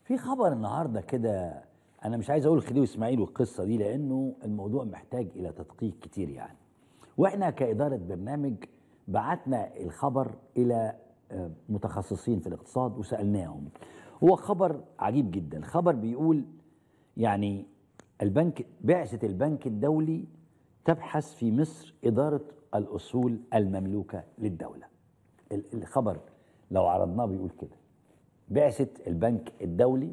في خبر النهارده كده انا مش عايز اقول خديوي اسماعيل والقصه دي لانه الموضوع محتاج الى تدقيق كتير يعني واحنا كاداره برنامج بعتنا الخبر الى آه، متخصصين في الاقتصاد وسالناهم هو خبر عجيب جدا خبر بيقول يعني البنك بعثه البنك الدولي تبحث في مصر اداره الاصول المملوكه للدوله ال- الخبر لو عرضناه بيقول كده بعثة البنك الدولي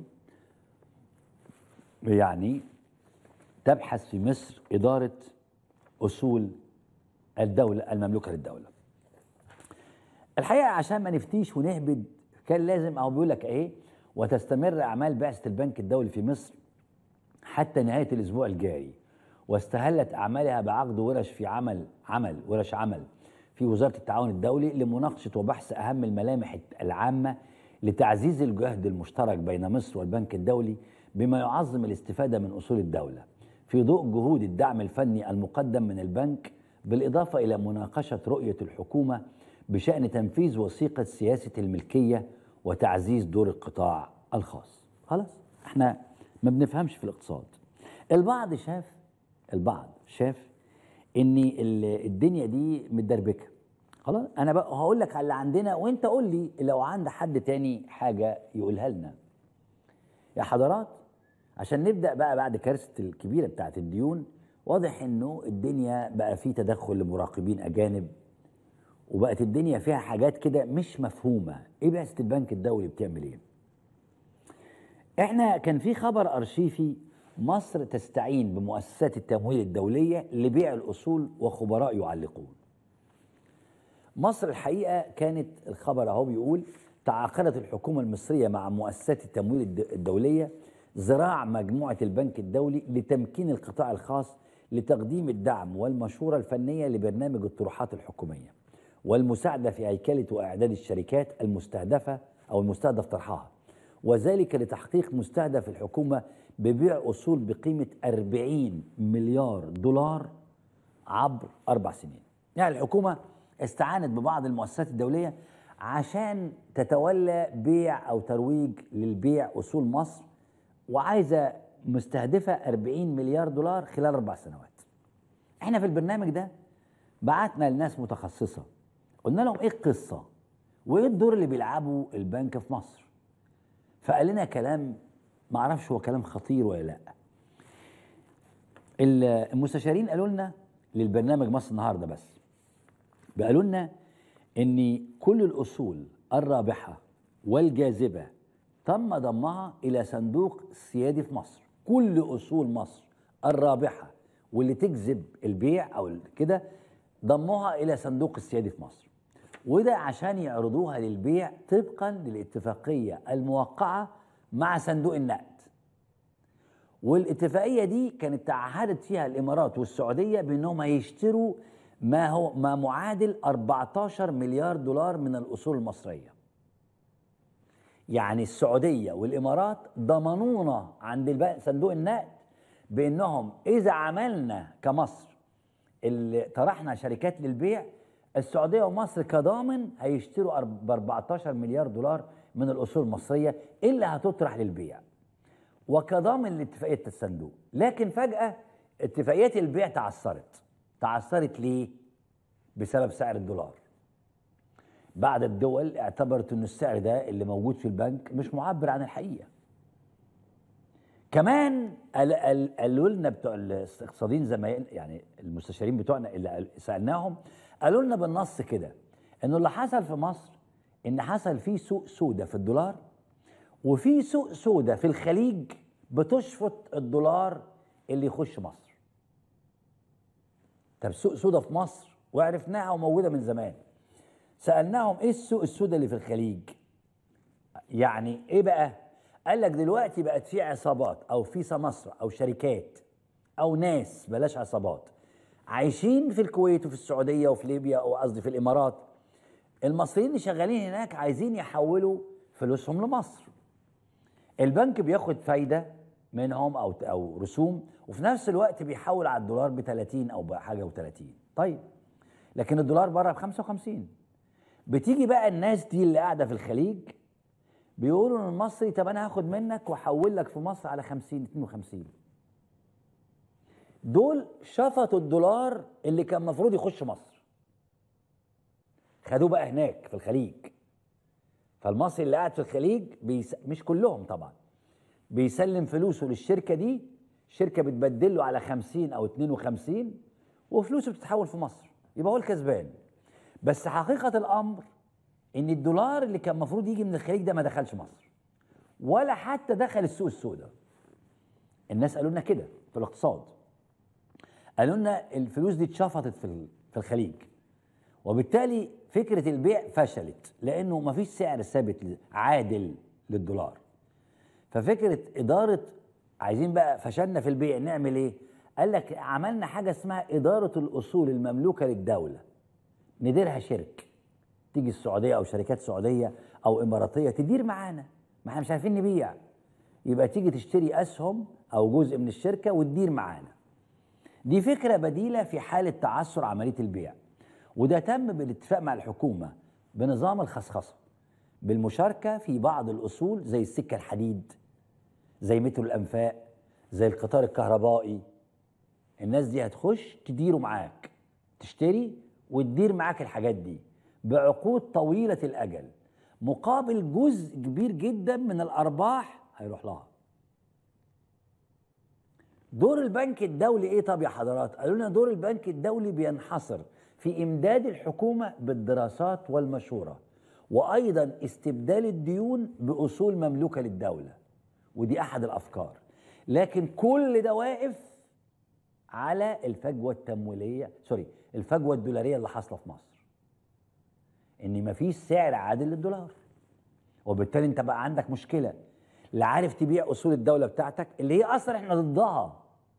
يعني تبحث في مصر إدارة أصول الدولة المملوكة للدولة الحقيقة عشان ما نفتيش ونهبد كان لازم أو بيقول لك إيه وتستمر أعمال بعثة البنك الدولي في مصر حتى نهاية الأسبوع الجاري واستهلت أعمالها بعقد ورش في عمل عمل ورش عمل في وزارة التعاون الدولي لمناقشة وبحث أهم الملامح العامة لتعزيز الجهد المشترك بين مصر والبنك الدولي بما يعظم الاستفادة من أصول الدولة في ضوء جهود الدعم الفني المقدم من البنك بالإضافة إلى مناقشة رؤية الحكومة بشأن تنفيذ وثيقة سياسة الملكية وتعزيز دور القطاع الخاص خلاص احنا ما بنفهمش في الاقتصاد البعض شاف البعض شاف ان ال- الدنيا دي متدربكه خلاص انا بقى هقول لك على اللي عندنا وانت قول لي لو عند حد تاني حاجه يقولها لنا يا حضرات عشان نبدا بقى بعد كارثه الكبيره بتاعت الديون واضح انه الدنيا بقى في تدخل لمراقبين اجانب وبقت الدنيا فيها حاجات كده مش مفهومه ايه بعثه البنك الدولي بتعمل ايه احنا كان في خبر ارشيفي مصر تستعين بمؤسسات التمويل الدوليه لبيع الاصول وخبراء يعلقون مصر الحقيقه كانت الخبر اهو بيقول تعاقدت الحكومه المصريه مع مؤسسات التمويل الد- الدوليه زراع مجموعه البنك الدولي لتمكين القطاع الخاص لتقديم الدعم والمشوره الفنيه لبرنامج الطروحات الحكوميه والمساعده في هيكله واعداد الشركات المستهدفه او المستهدف طرحها وذلك لتحقيق مستهدف الحكومه ببيع اصول بقيمه 40 مليار دولار عبر اربع سنين. يعني الحكومه استعانت ببعض المؤسسات الدوليه عشان تتولى بيع او ترويج للبيع اصول مصر وعايزه مستهدفه 40 مليار دولار خلال اربع سنوات. احنا في البرنامج ده بعتنا لناس متخصصه قلنا لهم ايه القصه؟ وايه الدور اللي بيلعبه البنك في مصر؟ فقال لنا كلام معرفش هو كلام خطير ولا لا. ال- المستشارين قالوا لنا للبرنامج مصر النهارده بس قالوا لنا ان كل الاصول الرابحه والجاذبه تم ضمها الى صندوق السيادي في مصر كل اصول مصر الرابحه واللي تجذب البيع او كده ضموها الى صندوق السيادي في مصر وده عشان يعرضوها للبيع طبقا للاتفاقيه الموقعه مع صندوق النقد والاتفاقيه دي كانت تعهدت فيها الامارات والسعوديه بانهم هيشتروا ما هو ما معادل 14 مليار دولار من الاصول المصريه. يعني السعوديه والامارات ضمنونا عند الب- صندوق النقد بانهم اذا عملنا كمصر اللي طرحنا شركات للبيع السعوديه ومصر كضامن هيشتروا ب 14 مليار دولار من الاصول المصريه اللي هتطرح للبيع. وكضامن لاتفاقيه الصندوق لكن فجاه اتفاقيات البيع تعثرت تعثرت ليه بسبب سعر الدولار بعد الدول اعتبرت ان السعر ده اللي موجود في البنك مش معبر عن الحقيقه كمان قال- قال- قالوا لنا بتوع الاقتصاديين زمايل يعني المستشارين بتوعنا اللي قال- سالناهم قالوا لنا بالنص كده انه اللي حصل في مصر ان حصل فيه سوق سودة في الدولار وفي سوق سودة في الخليج بتشفط الدولار اللي يخش مصر طب سوق سودة في مصر وعرفناها وموجودة من زمان سألناهم ايه السوق السوداء اللي في الخليج يعني ايه بقى قال لك دلوقتي بقت في عصابات او في سمسرة او شركات او ناس بلاش عصابات عايشين في الكويت وفي السعودية وفي ليبيا او قصدي في الامارات المصريين اللي شغالين هناك عايزين يحولوا فلوسهم لمصر البنك بياخد فايده منهم او او رسوم وفي نفس الوقت بيحول على الدولار ب 30 او بحاجه و30 طيب لكن الدولار بره ب 55 بتيجي بقى الناس دي اللي قاعده في الخليج بيقولوا ان المصري طب انا هاخد منك واحول لك في مصر على 50 52 دول شفطوا الدولار اللي كان المفروض يخش مصر خدوه بقى هناك في الخليج فالمصري اللي قاعد في الخليج بيس... مش كلهم طبعا بيسلم فلوسه للشركه دي الشركه بتبدل له على 50 او 52 وفلوسه بتتحول في مصر يبقى هو الكسبان بس حقيقه الامر ان الدولار اللي كان المفروض يجي من الخليج ده ما دخلش مصر ولا حتى دخل السوق السوداء الناس قالوا لنا كده في الاقتصاد قالوا لنا الفلوس دي اتشفطت في في الخليج وبالتالي فكره البيع فشلت لانه ما فيش سعر ثابت عادل للدولار ففكره اداره عايزين بقى فشلنا في البيع نعمل ايه قال لك عملنا حاجه اسمها اداره الاصول المملوكه للدوله نديرها شرك تيجي السعوديه او شركات سعوديه او اماراتيه تدير معانا ما احنا مش عارفين نبيع يبقى تيجي تشتري اسهم او جزء من الشركه وتدير معانا دي فكره بديله في حاله تعثر عمليه البيع وده تم بالاتفاق مع الحكومه بنظام الخصخصه بالمشاركه في بعض الاصول زي السكه الحديد زي مترو الانفاق زي القطار الكهربائي الناس دي هتخش تديروا معاك تشتري وتدير معاك الحاجات دي بعقود طويله الاجل مقابل جزء كبير جدا من الارباح هيروح لها دور البنك الدولي ايه طب يا حضرات قالوا لنا دور البنك الدولي بينحصر في امداد الحكومه بالدراسات والمشوره وايضا استبدال الديون باصول مملوكه للدوله ودي احد الافكار لكن كل ده واقف على الفجوه التمويليه سوري الفجوه الدولاريه اللي حاصله في مصر ان مفيش سعر عادل للدولار وبالتالي انت بقى عندك مشكله لا عارف تبيع اصول الدوله بتاعتك اللي هي اصلا احنا ضدها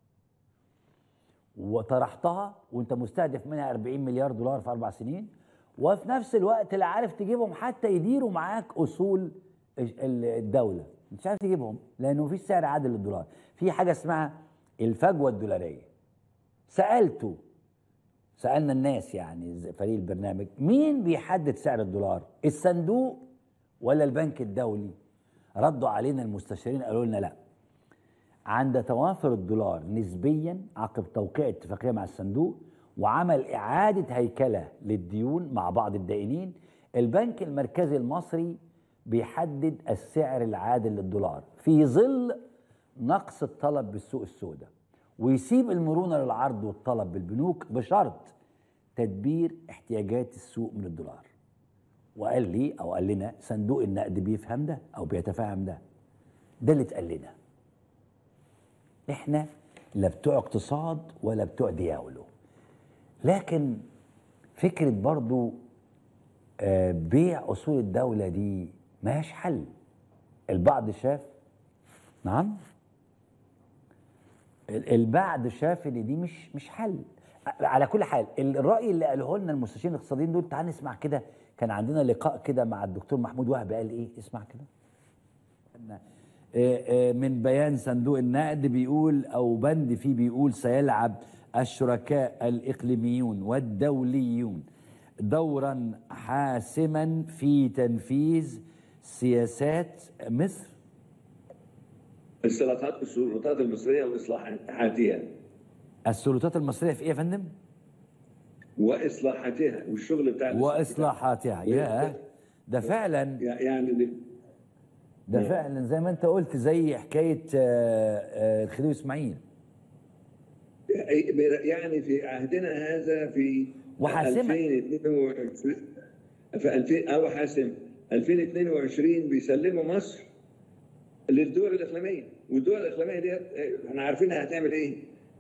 وطرحتها وانت مستهدف منها 40 مليار دولار في اربع سنين وفي نفس الوقت لا عارف تجيبهم حتى يديروا معاك اصول الدوله مش عارف تجيبهم لانه مفيش سعر عادل للدولار في حاجه اسمها الفجوه الدولاريه سالته سالنا الناس يعني فريق البرنامج مين بيحدد سعر الدولار الصندوق ولا البنك الدولي ردوا علينا المستشارين قالوا لنا لا عند توافر الدولار نسبيا عقب توقيع اتفاقيه مع الصندوق وعمل اعاده هيكله للديون مع بعض الدائنين البنك المركزي المصري بيحدد السعر العادل للدولار في ظل نقص الطلب بالسوق السوداء ويسيب المرونه للعرض والطلب بالبنوك بشرط تدبير احتياجات السوق من الدولار وقال لي او قال لنا صندوق النقد بيفهم ده او بيتفهم ده ده اللي اتقال لنا احنا لا بتوع اقتصاد ولا بتوع دياولو لكن فكرة برضو آه، بيع أصول الدولة دي ماهيش حل البعض شاف نعم البعض شاف ان دي مش مش حل على كل حال الراي اللي قاله لنا المستشارين الاقتصاديين دول تعال نسمع كده كان عندنا لقاء كده مع الدكتور محمود وهب قال ايه اسمع كده من بيان صندوق النقد بيقول او بند فيه بيقول سيلعب الشركاء الاقليميون والدوليون دورا حاسما في تنفيذ سياسات مصر السلطات السلطات المصريه واصلاحاتها السلطات المصريه في ايه يا فندم؟ واصلاحاتها والشغل بتاع واصلاحاتها يا ده فعلا يعني دي ده فعلا زي ما انت قلت زي حكايه الخديوي اسماعيل يعني في عهدنا هذا في وحاسمة 2022 في 2000 او حاسم 2022 بيسلموا مصر للدول الاقليميه والدول الاقليميه دي احنا عارفينها هتعمل ايه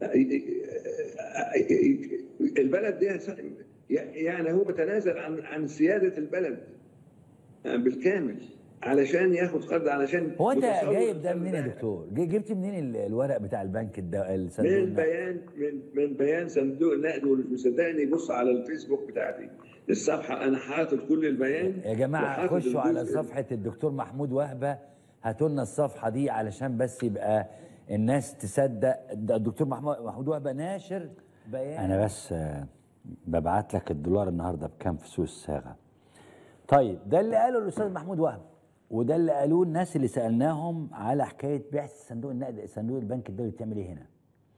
البلد دي يعني هو تنازل عن عن سياده البلد بالكامل علشان ياخد قرض علشان هو انت جايب ده منين يا دكتور؟ جبت منين الورق بتاع البنك الصندوق من بيان من من بيان صندوق النقد واللي مش مصدقني بص على الفيسبوك بتاعتي الصفحه انا حاطط كل البيان يا جماعه خشوا على صفحه الدكتور محمود وهبه هاتوا لنا الصفحه دي علشان بس يبقى الناس تصدق الدكتور محمود محمود وهبه ناشر بيان انا بس ببعت لك الدولار النهارده بكام في سوق الصاغه طيب ده اللي قاله الاستاذ محمود وهبه وده اللي قالوه الناس اللي سالناهم على حكايه بعث صندوق النقد صندوق البنك الدولي بتعمل ايه هنا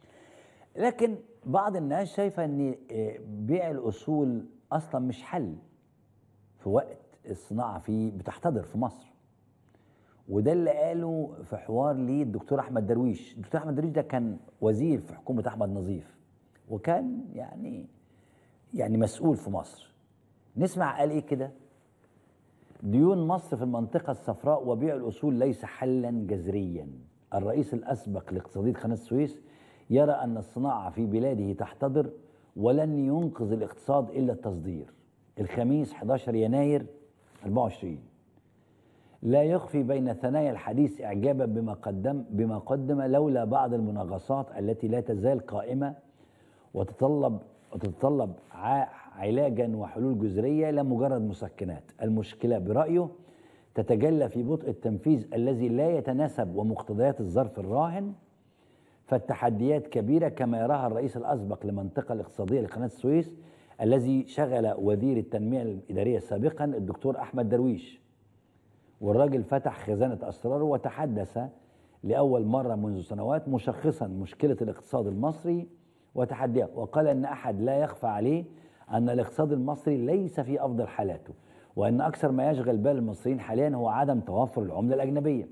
لكن بعض الناس شايفه ان آه، بيع الاصول اصلا مش حل في وقت الصناعه فيه بتحتضر في مصر وده اللي قاله في حوار ليه الدكتور احمد درويش الدكتور احمد درويش ده كان وزير في حكومه احمد نظيف وكان يعني يعني مسؤول في مصر نسمع قال ايه كده ديون مصر في المنطقة الصفراء وبيع الأصول ليس حلا جذريا الرئيس الأسبق لاقتصادية قناة السويس يرى أن الصناعة في بلاده تحتضر ولن ينقذ الاقتصاد إلا التصدير الخميس 11 يناير 24 لا يخفي بين ثنايا الحديث إعجابا بما قدم بما قدم لولا بعض المناغصات التي لا تزال قائمة وتتطلب وتتطلب ع- علاجا وحلول جذريه لا مجرد مسكنات، المشكله برايه تتجلى في بطء التنفيذ الذي لا يتناسب ومقتضيات الظرف الراهن فالتحديات كبيره كما يراها الرئيس الاسبق للمنطقه الاقتصاديه لقناه السويس الذي شغل وزير التنميه الاداريه سابقا الدكتور احمد درويش والراجل فتح خزانة أسراره وتحدث لأول مرة منذ سنوات مشخصا مشكلة الاقتصاد المصري وتحديها وقال أن أحد لا يخفى عليه أن الاقتصاد المصري ليس في أفضل حالاته وأن أكثر ما يشغل بال المصريين حاليا هو عدم توفر العملة الأجنبية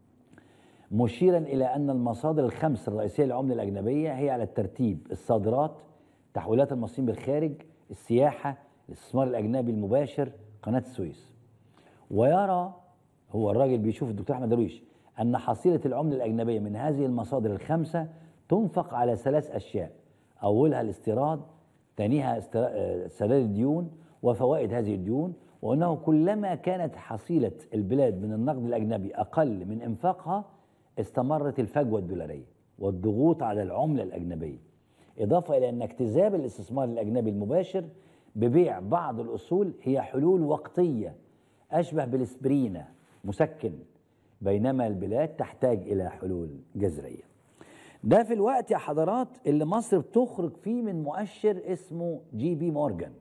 مشيرا إلى أن المصادر الخمس الرئيسية للعملة الأجنبية هي على الترتيب الصادرات تحويلات المصريين بالخارج السياحة الاستثمار الأجنبي المباشر قناة السويس ويرى هو الراجل بيشوف الدكتور احمد درويش ان حصيله العمله الاجنبيه من هذه المصادر الخمسه تنفق على ثلاث اشياء اولها الاستيراد ثانيها استر- آه، سداد الديون وفوائد هذه الديون وانه كلما كانت حصيله البلاد من النقد الاجنبي اقل من انفاقها استمرت الفجوه الدولاريه والضغوط على العمله الاجنبيه اضافه الى ان اجتذاب الاستثمار الاجنبي المباشر ببيع بعض الاصول هي حلول وقتيه أشبه بالإسبرينا مسكن بينما البلاد تحتاج إلى حلول جذرية ده في الوقت يا حضرات اللي مصر بتخرج فيه من مؤشر اسمه جي بي مورجان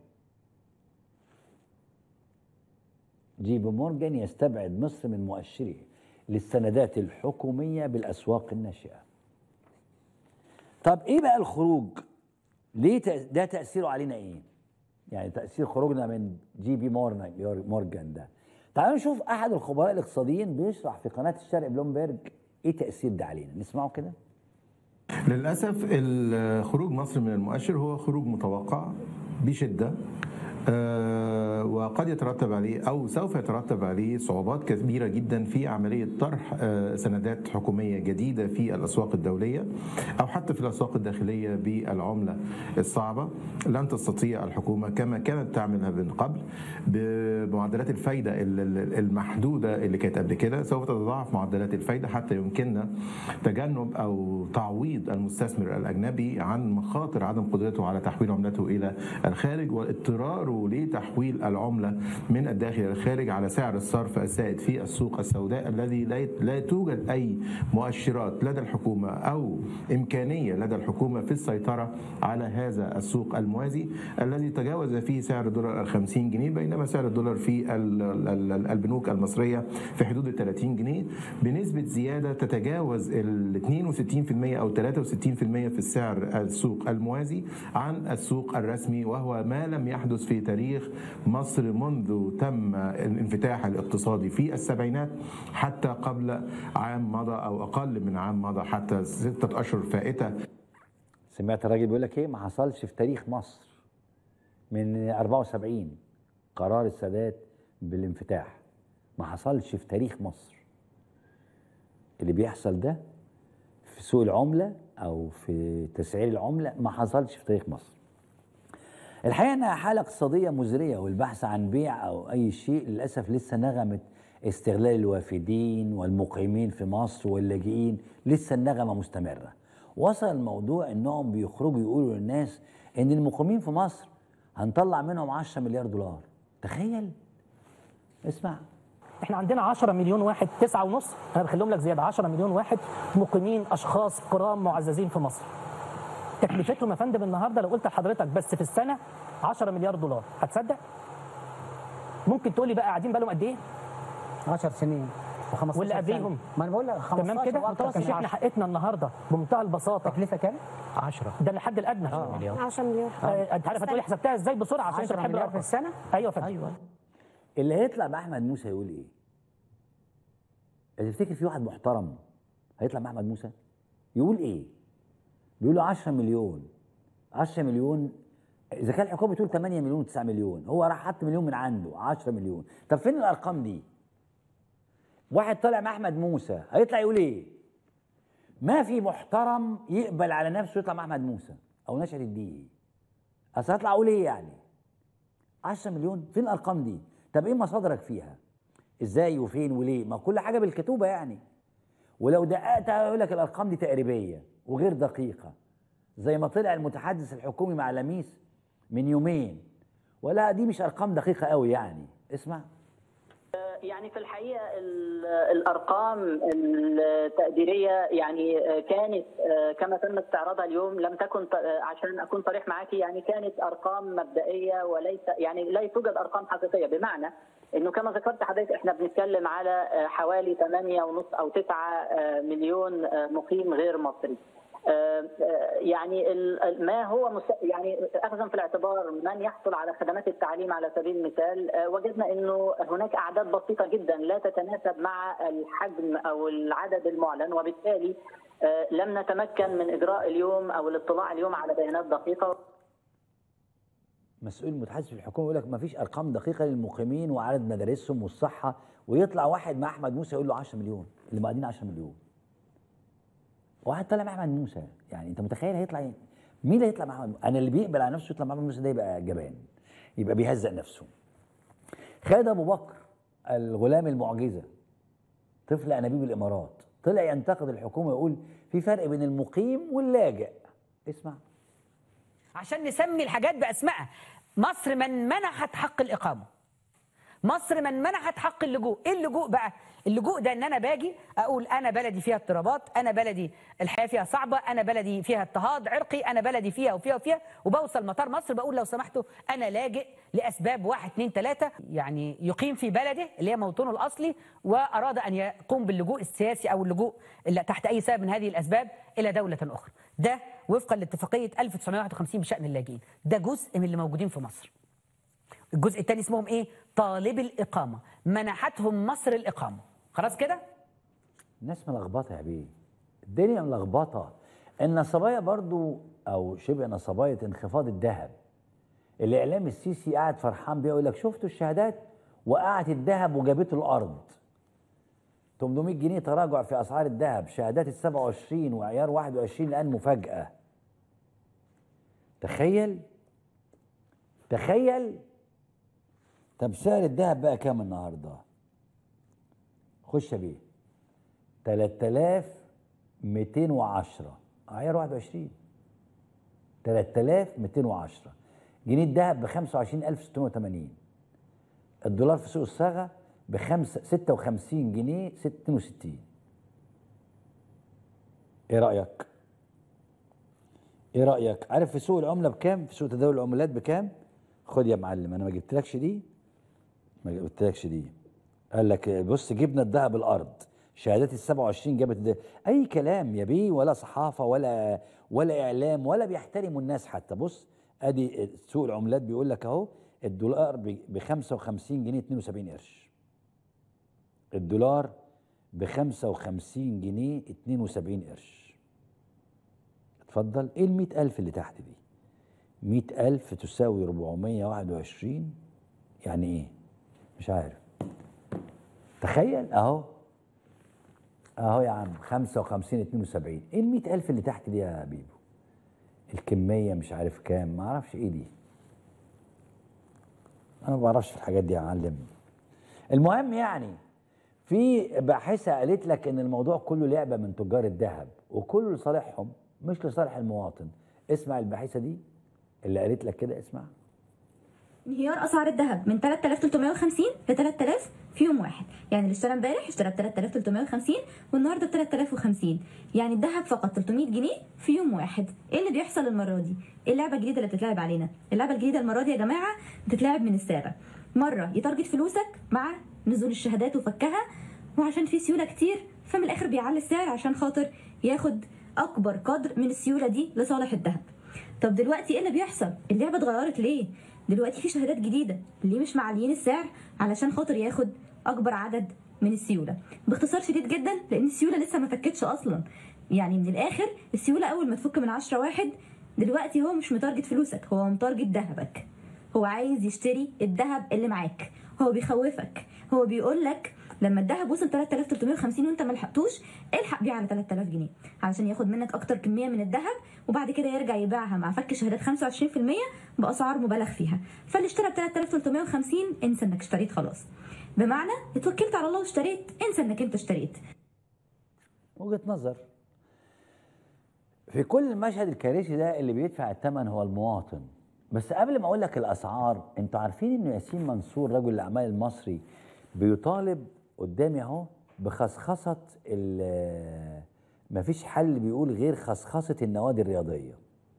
جي بي مورجان يستبعد مصر من مؤشره للسندات الحكومية بالأسواق الناشئة طب إيه بقى الخروج ليه تأ- ده تأثيره علينا إيه يعني تأثير خروجنا من جي بي مورنا- مورجان ده تعالوا نشوف أحد الخبراء الاقتصاديين بيشرح في قناة الشرق بلومبرج إيه تأثير ده علينا نسمعه كده للأسف ال- خروج مصر من المؤشر هو خروج متوقع بشدة آه، وقد يترتب عليه او سوف يترتب عليه صعوبات كبيره جدا في عمليه طرح آه، سندات حكوميه جديده في الاسواق الدوليه او حتى في الاسواق الداخليه بالعمله الصعبه لن تستطيع الحكومه كما كانت تعملها من قبل بمعدلات الفايده ال- ال- المحدوده اللي كانت قبل كده سوف تتضاعف معدلات الفايده حتى يمكننا تجنب او تعويض المستثمر الاجنبي عن مخاطر عدم قدرته على تحويل عملته الى الخارج واضطراره لتحويل العمله من الداخل الى الخارج على سعر الصرف السائد في السوق السوداء الذي لا لا توجد اي مؤشرات لدى الحكومه او امكانيه لدى الحكومه في السيطره على هذا السوق الموازي الذي تجاوز فيه سعر الدولار ال 50 جنيه بينما سعر الدولار في ال- ال- ال- البنوك المصريه في حدود ال 30 جنيه بنسبه زياده تتجاوز ال 62% او 63% في السعر السوق الموازي عن السوق الرسمي وهو ما لم يحدث في تاريخ مصر منذ تم الانفتاح الاقتصادي في السبعينات حتى قبل عام مضى او اقل من عام مضى حتى ستة اشهر فائته سمعت الراجل بيقول لك إيه ما حصلش في تاريخ مصر من 74 قرار السادات بالانفتاح ما حصلش في تاريخ مصر اللي بيحصل ده في سوق العملة أو في تسعير العملة ما حصلش في تاريخ مصر الحقيقة أنها حالة اقتصادية مزرية والبحث عن بيع أو أي شيء للأسف لسه نغمة استغلال الوافدين والمقيمين في مصر واللاجئين لسه النغمة مستمرة وصل الموضوع أنهم بيخرجوا يقولوا للناس أن المقيمين في مصر هنطلع منهم 10 مليار دولار تخيل اسمع احنا عندنا 10 مليون واحد تسعة ونص انا بخليهم لك زياده 10 مليون واحد مقيمين اشخاص كرام معززين في مصر تكلفتهم يا فندم النهارده لو قلت لحضرتك بس في السنه 10 مليار دولار هتصدق ممكن تقول لي بقى قاعدين بالهم قد ايه 10 سنين و15 واللي قبليهم؟ ما انا بقول لك 15 تمام كده واكتر بس كان احنا 10 حققنا النهارده بمنتهى البساطه تكلفه كام؟ 10 ده الحد الادنى 10 مليون آه، انت عارف هتقولي حسبتها ازاي بسرعه عشان انت 10 بتحب مليار الأرقام. في السنه ايوه يا فندم ايوه اللي هيطلع مع احمد موسى يقول ايه؟ اللي تفتكر في واحد محترم هيطلع مع احمد موسى يقول ايه؟ بيقول له 10 مليون 10 مليون اذا كان الحكومه بتقول 8 مليون 9 مليون هو راح حط مليون من عنده 10 مليون طب فين الارقام دي؟ واحد طالع مع احمد موسى هيطلع يقول ايه؟ ما في محترم يقبل على نفسه يطلع مع احمد موسى او نشأة الدين اصل هطلع اقول ايه يعني؟ 10 مليون فين الارقام دي طب ايه مصادرك فيها ازاي وفين وليه ما كل حاجه بالكتوبه يعني ولو دققت هيقول لك الارقام دي تقريبيه وغير دقيقه زي ما طلع المتحدث الحكومي مع لميس من يومين ولا دي مش ارقام دقيقه قوي يعني اسمع يعني في الحقيقه ال- الارقام التقديريه يعني كانت كما تم استعراضها اليوم لم تكن ط- عشان اكون صريح معاكي يعني كانت ارقام مبدئيه وليس يعني لا توجد ارقام حقيقيه بمعنى انه كما ذكرت حضرتك احنا بنتكلم على حوالي 8 ونص او 9 مليون مقيم غير مصري يعني ال- ما هو مس- يعني اخذا في الاعتبار من يحصل على خدمات التعليم على سبيل المثال آه، وجدنا انه هناك اعداد بسيطه جدا لا تتناسب مع الحجم او العدد المعلن وبالتالي آه، لم نتمكن من اجراء اليوم او الاطلاع اليوم على بيانات دقيقه مسؤول متحدث في الحكومه يقول لك ما فيش ارقام دقيقه للمقيمين وعدد مدارسهم والصحه ويطلع واحد مع احمد موسى يقول له 10 مليون اللي مقعدين 10 مليون واحد طالع مع احمد موسى يعني انت متخيل هيطلع ايه مين اللي هيطلع مع احمد موسى؟ انا اللي بيقبل على نفسه يطلع مع احمد موسى ده يبقى جبان يبقى بيهزق نفسه خالد ابو بكر الغلام المعجزه طفل انابيب الامارات طلع ينتقد الحكومه ويقول في فرق بين المقيم واللاجئ اسمع عشان نسمي الحاجات باسمائها مصر من منحت حق الاقامه مصر من منحت حق اللجوء ايه اللجوء بقى اللجوء ده ان انا باجي اقول انا بلدي فيها اضطرابات انا بلدي الحياه فيها صعبه انا بلدي فيها اضطهاد عرقي انا بلدي فيها وفيها وفيها وبوصل مطار مصر بقول لو سمحتوا انا لاجئ لاسباب واحد اتنين تلاته يعني يقيم في بلده اللي هي موطنه الاصلي واراد ان يقوم باللجوء السياسي او اللجوء اللي تحت اي سبب من هذه الاسباب الى دوله اخرى ده وفقا لاتفاقيه 1951 بشان اللاجئين ده جزء من اللي موجودين في مصر الجزء الثاني اسمهم ايه طالب الاقامه منحتهم مصر الاقامه خلاص كده الناس ملخبطه يا بيه الدنيا ملخبطه النصبايا برضو او شبه نصبايه انخفاض الذهب الاعلام السيسي قاعد فرحان بيه يقول لك شفتوا الشهادات وقعت الذهب وجابته الارض 800 جنيه تراجع في اسعار الذهب شهادات ال 27 وعيار 21 الان مفاجاه تخيل تخيل طب سعر الذهب بقى كام النهارده خش يا بيه 3210 عيار 21 3210 جنيه الذهب ب 25680 الدولار في سوق الصاغه ب 56 جنيه 62 ايه رايك؟ ايه رايك؟ عارف في سوق العمله بكام؟ في سوق تداول العملات بكام؟ خد يا معلم انا ما جبتلكش دي ما جبتلكش دي قال لك بص جبنا الذهب الارض شهادات ال 27 جابت ده اي كلام يا بيه ولا صحافه ولا ولا اعلام ولا بيحترموا الناس حتى بص ادي سوق العملات بيقول لك اهو الدولار ب 55 جنيه 72 قرش الدولار ب 55 جنيه 72 قرش اتفضل ايه ال 100000 اللي تحت دي 100000 تساوي 421 يعني ايه مش عارف تخيل اهو اهو يا عم 55 72 ايه ال 100000 اللي تحت دي يا بيبو الكميه مش عارف كام ما اعرفش ايه دي انا ما بعرفش في الحاجات دي يا معلم المهم يعني في باحثه قالت لك ان الموضوع كله لعبه من تجار الذهب وكله لصالحهم مش لصالح المواطن اسمع الباحثه دي اللي قالت لك كده اسمع انهيار اسعار الذهب من 3350 ل 3000 في يوم واحد يعني اللي اشترى امبارح اشترى ب 3350 والنهارده ب 3050 يعني الذهب فقط 300 جنيه في يوم واحد ايه اللي بيحصل المره دي ايه اللعبه الجديده اللي بتتلعب علينا اللعبه الجديده المره دي يا جماعه بتتلعب من السابع مره يتارجت فلوسك مع نزول الشهادات وفكها وعشان في سيوله كتير فمن الاخر بيعلي السعر عشان خاطر ياخد اكبر قدر من السيوله دي لصالح الذهب طب دلوقتي ايه اللي بيحصل اللعبه اتغيرت ليه دلوقتي في شهادات جديده ليه مش معليين السعر علشان خاطر ياخد اكبر عدد من السيوله باختصار شديد جدا لان السيوله لسه ما فكتش اصلا يعني من الاخر السيوله اول ما تفك من 10 واحد دلوقتي هو مش متارجت فلوسك هو متارجت ذهبك هو عايز يشتري الذهب اللي معاك هو بيخوفك هو بيقول لك لما الذهب وصل 3350 وانت ما لحقتوش الحق بيع على 3000 جنيه علشان ياخد منك اكتر كميه من الذهب وبعد كده يرجع يبيعها مع فك شهادات 25% باسعار مبالغ فيها فاللي اشترى ب 3350 انسى انك اشتريت خلاص بمعنى اتوكلت على الله واشتريت انسى انك انت اشتريت وجهه نظر في كل المشهد الكارثي ده اللي بيدفع الثمن هو المواطن بس قبل ما اقول لك الاسعار انتوا عارفين ان ياسين منصور رجل الاعمال المصري بيطالب قدامي اهو بخصخصه ال- مفيش حل بيقول غير خصخصه النوادي الرياضيه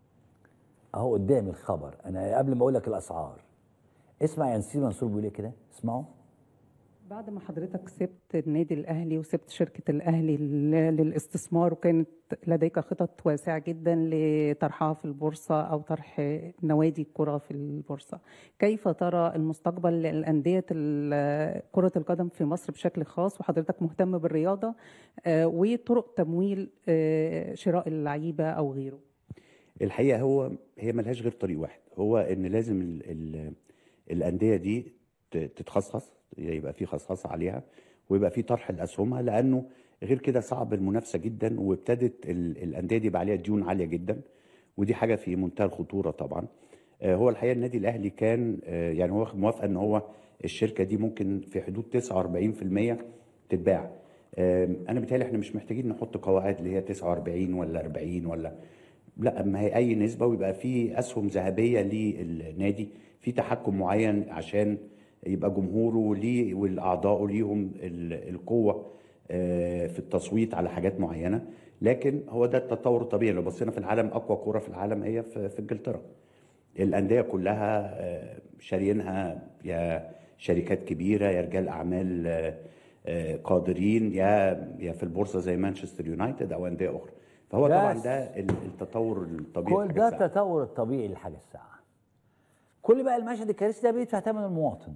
اهو قدامي الخبر انا قبل ما اقول لك الاسعار اسمع ياسين منصور بيقول ايه كده اسمعوا بعد ما حضرتك سبت النادي الاهلي وسبت شركه الاهلي لل- للاستثمار وكانت لديك خطط واسعه جدا لطرحها في البورصه او طرح نوادي الكره في البورصه كيف ترى المستقبل لانديه ال- كره القدم في مصر بشكل خاص وحضرتك مهتم بالرياضه آه، وطرق تمويل آه، شراء اللعيبه او غيره الحقيقه هو هي ملهاش غير طريق واحد هو ان لازم ال ال الانديه دي ت- تتخصص يبقى في خصخصه عليها ويبقى في طرح لاسهمها لانه غير كده صعب المنافسه جدا وابتدت ال- الانديه دي يبقى عليها ديون عاليه جدا ودي حاجه في منتهى الخطوره طبعا آه، هو الحقيقه النادي الاهلي كان آه، يعني هو موافقه ان هو الشركه دي ممكن في حدود 49% تتباع آم، انا بيتهيألي احنا مش محتاجين نحط قواعد اللي هي 49 ولا 40 ولا لا ما هي اي نسبه ويبقى في اسهم ذهبيه للنادي في تحكم معين عشان يبقى جمهوره ليه والاعضاء ليهم ال- القوه آه، في التصويت على حاجات معينه لكن هو ده التطور الطبيعي لو بصينا في العالم اقوى كوره في العالم هي في في انجلترا الانديه كلها آه، شاريينها يا شركات كبيره يا رجال اعمال آه، آه، قادرين يا يا في البورصه زي مانشستر يونايتد او انديه اخرى فهو طبعا بس. ده ال- التطور الطبيعي كل في ده حاجة سهلة. التطور الطبيعي للحاجه الساعه كل بقى المشهد الكارثي ده بيدفع ثمن المواطن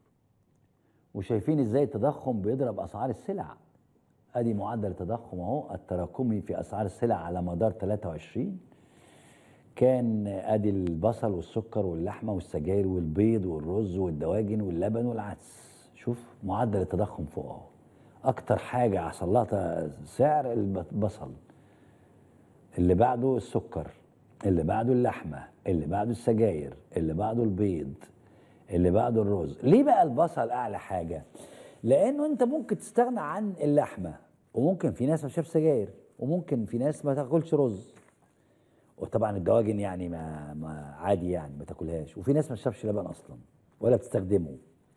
وشايفين ازاي التضخم بيضرب اسعار السلع ادي معدل التضخم اهو التراكمي في اسعار السلع على مدار 23 كان ادي البصل والسكر واللحمه والسجاير والبيض والرز والدواجن واللبن والعدس شوف معدل التضخم فوق اهو اكتر حاجه حصل لها سعر البصل اللي بعده السكر اللي بعده اللحمه اللي بعده السجاير اللي بعده البيض اللي بعده الرز ليه بقى البصل اعلى حاجه لانه انت ممكن تستغنى عن اللحمه وممكن في ناس ما تشربش سجاير وممكن في ناس ما تاكلش رز وطبعا الدواجن يعني ما, ما عادي يعني ما تاكلهاش وفي ناس ما تشربش لبن اصلا ولا بتستخدمه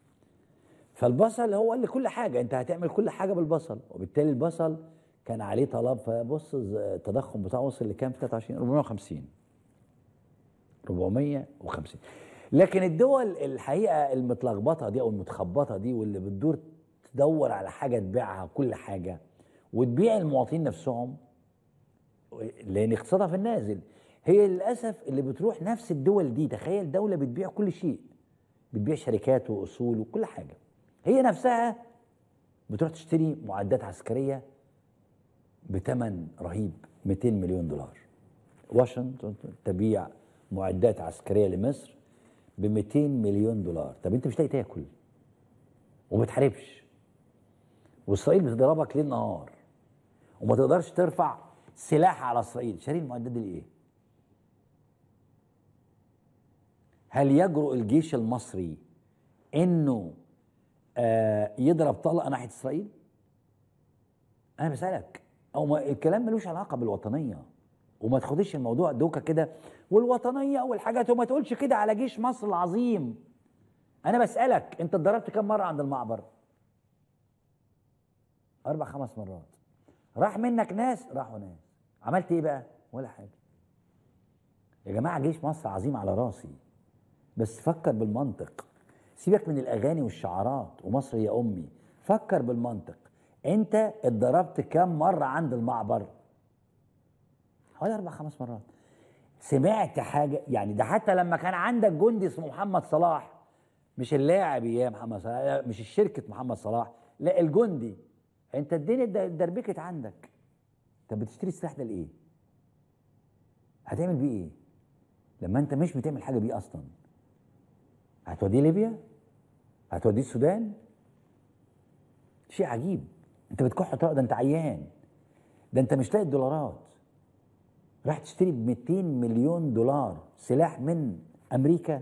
فالبصل هو اللي كل حاجه انت هتعمل كل حاجه بالبصل وبالتالي البصل كان عليه طلب فبص التضخم بتاعه وصل لكام في 23 450 450 لكن الدول الحقيقه المتلخبطه دي او المتخبطه دي واللي بتدور تدور على حاجه تبيعها كل حاجه وتبيع المواطنين نفسهم لان اقتصادها في النازل هي للاسف اللي بتروح نفس الدول دي تخيل دوله بتبيع كل شيء بتبيع شركات واصول وكل حاجه هي نفسها بتروح تشتري معدات عسكريه بثمن رهيب 200 مليون دولار واشنطن تبيع معدات عسكريه لمصر ب 200 مليون دولار طب انت مش لاقي تاكل وما بتحاربش واسرائيل بتضربك ليل نهار وما تقدرش ترفع سلاح على اسرائيل شاري المعدات دي لايه هل يجرؤ الجيش المصري انه آه يضرب طلقه ناحيه اسرائيل انا بسالك او ما الكلام ملوش علاقه بالوطنيه وما تاخديش الموضوع دوكه كده والوطنيه والحاجات وما تقولش كده على جيش مصر العظيم انا بسالك انت اتضربت كم مره عند المعبر اربع خمس مرات راح منك ناس راحوا ناس عملت ايه بقى ولا حاجه يا جماعه جيش مصر عظيم على راسي بس فكر بالمنطق سيبك من الاغاني والشعارات ومصر هي امي فكر بالمنطق انت اتضربت كام مره عند المعبر حوالي اربع خمس مرات سمعت حاجه يعني ده حتى لما كان عندك جندي اسمه محمد صلاح مش اللاعب يا محمد صلاح لا، مش الشركه محمد صلاح لا الجندي انت الدنيا د- دربكت عندك طب بتشتري السلاح ده لايه؟ هتعمل بيه ايه؟ لما انت مش بتعمل حاجه بيه اصلا هتوديه ليبيا؟ هتوديه السودان؟ شيء عجيب انت بتكح طرق ده انت عيان ده انت مش لاقي الدولارات راح تشتري ب 200 مليون دولار سلاح من امريكا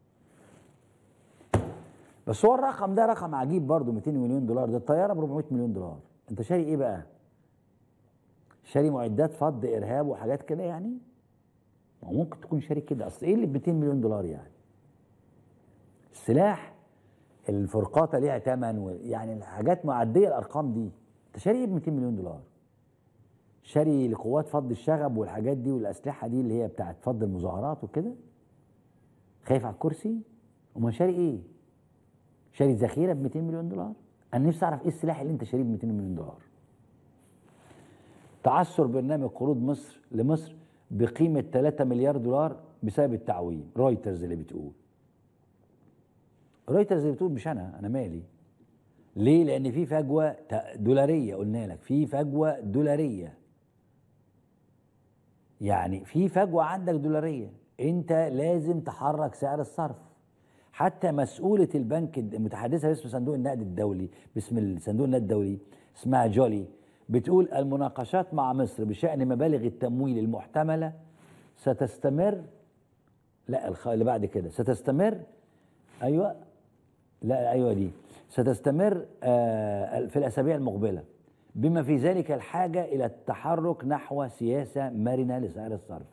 بس هو الرقم ده رقم عجيب برضه 200 مليون دولار ده الطياره ب 400 مليون دولار انت شاري ايه بقى؟ شاري معدات فض ارهاب وحاجات كده يعني؟ ما هو ممكن تكون شاري كده اصل ايه اللي ب 200 مليون دولار يعني؟ السلاح الفرقاطه ليها ثمن و- يعني الحاجات معديه الارقام دي انت شاري ايه ب 200 مليون دولار؟ شاري لقوات فض الشغب والحاجات دي والاسلحه دي اللي هي بتاعت فض المظاهرات وكده خايف على الكرسي امال شاري ايه؟ شاري ذخيره ب 200 مليون دولار؟ انا نفسي اعرف ايه السلاح اللي انت شاريه ب 200 مليون دولار؟ تعثر برنامج قروض مصر لمصر بقيمه 3 مليار دولار بسبب التعويم رويترز اللي بتقول رويترز اللي بتقول مش انا انا مالي ليه لان في فجوه ت- دولاريه قلنا لك في فجوه دولاريه يعني في فجوه عندك دولاريه انت لازم تحرك سعر الصرف حتى مسؤوله البنك الد- المتحدثه باسم صندوق النقد الدولي باسم صندوق النقد الدولي اسمها جولي بتقول المناقشات مع مصر بشان مبالغ التمويل المحتمله ستستمر لا الخ... اللي بعد كده ستستمر ايوه لا ايوه دي ستستمر آه، في الاسابيع المقبله بما في ذلك الحاجه الى التحرك نحو سياسه مرنه لسعر الصرف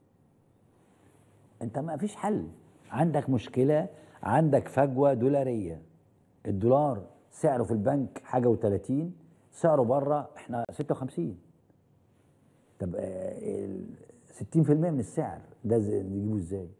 انت ما فيش حل عندك مشكله عندك فجوه دولاريه الدولار سعره في البنك حاجه و30 سعره بره احنا 56 طب آه، ال 60% من السعر ده ز- نجيبه ازاي